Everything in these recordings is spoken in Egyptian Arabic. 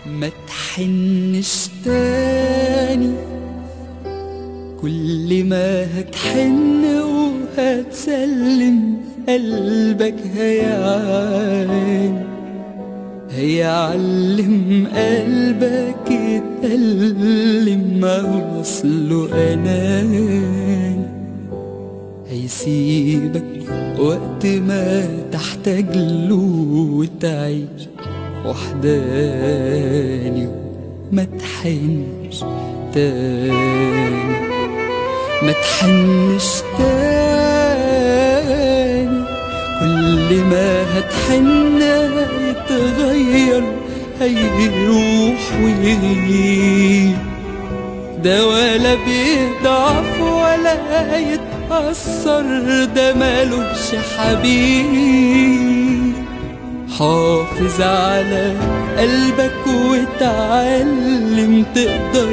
ما تحنش تاني كل ما هتحن وهتسلم قلبك هيعاني هيعلم قلبك يتألم ما وصله أناني هيسيبك وقت ما تحتاج له وتعيش وحداني ما تحنش تاني ما تحنش تاني كل ما هتحن هيتغير هيروح ويغيب ده ولا بيضعف ولا يتأثر ده مالوش حبيب حافظ على قلبك وتعلم تقدر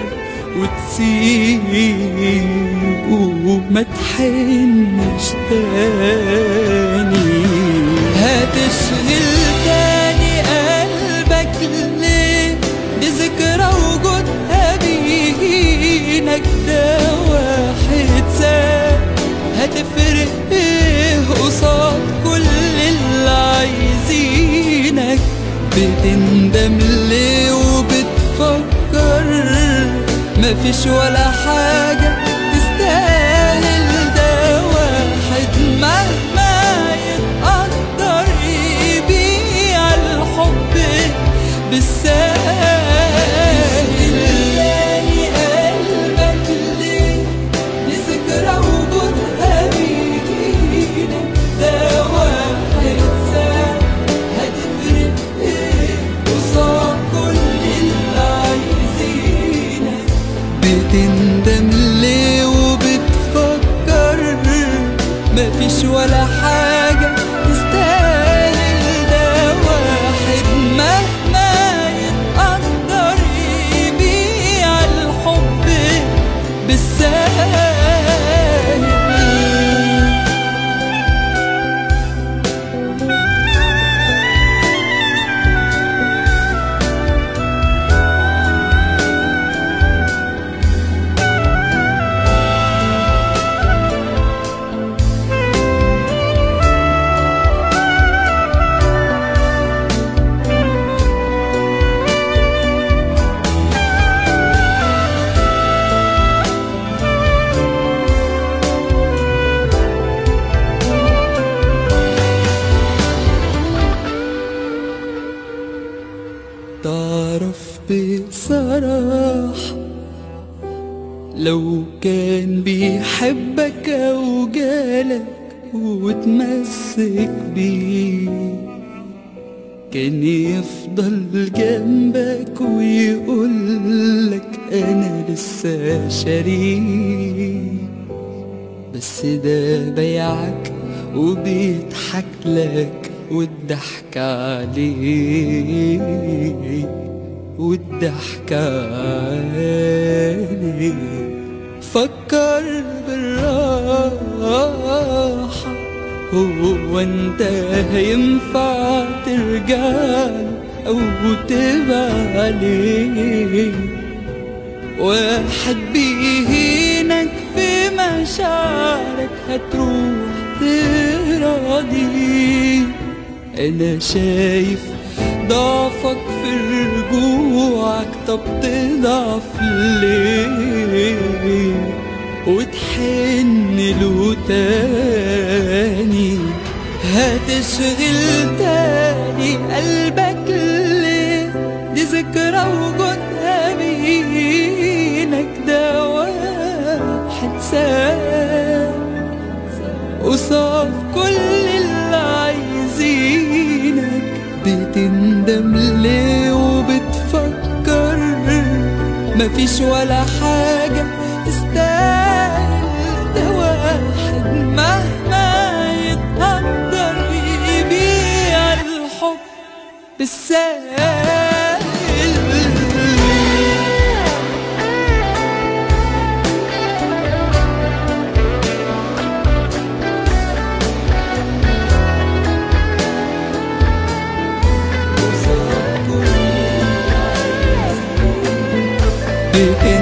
وتسيب وما تحنش تاني هتشغل تاني قلبك ليه بذكرى وجودها بينك ده واحد ساب هتفرق ايه قصاد كل اللي عايزينك بتندم ليه وبتفكر مفيش ولا حاجة تستاهل ده واحد مهما يتقدر يبيع الحب بالساهل تاني قلبك ليه لذكرى وجودها بيجينا ده واحد ساعة هتفرق ايه قصاد كل اللي عايزينك بتندم ليه وبتفكر مفيش ولا حاجة تستاهل ده واحد مهما يتقدر يبيع الحب بالساهل تعرف بصراحة لو كان بيحبك أو جالك وتمسك بيه كان يفضل جنبك ويقولك أنا لسه شريك بس ده بيعك وبيضحك لك والضحك عليه والضحك عليه فكر بالراحة هو انت هينفع ترجع او تبقى عليه واحد بيهينك في مشاعرك هتروح تراضيه انا شايف ضعفك في رجوعك طب تضعف ليه وتحن له تاني هتشغل تاني قلبك ليه دي ذكرى وجودها بينك ده واحد ساب قصاد كل اللي عايزينك بتندم ليه وبتفكر مفيش ولا حاجة تستاهل ده واحد مهما يتقدر يبيع الحب بالساهل قصاد كل اللي بتنسى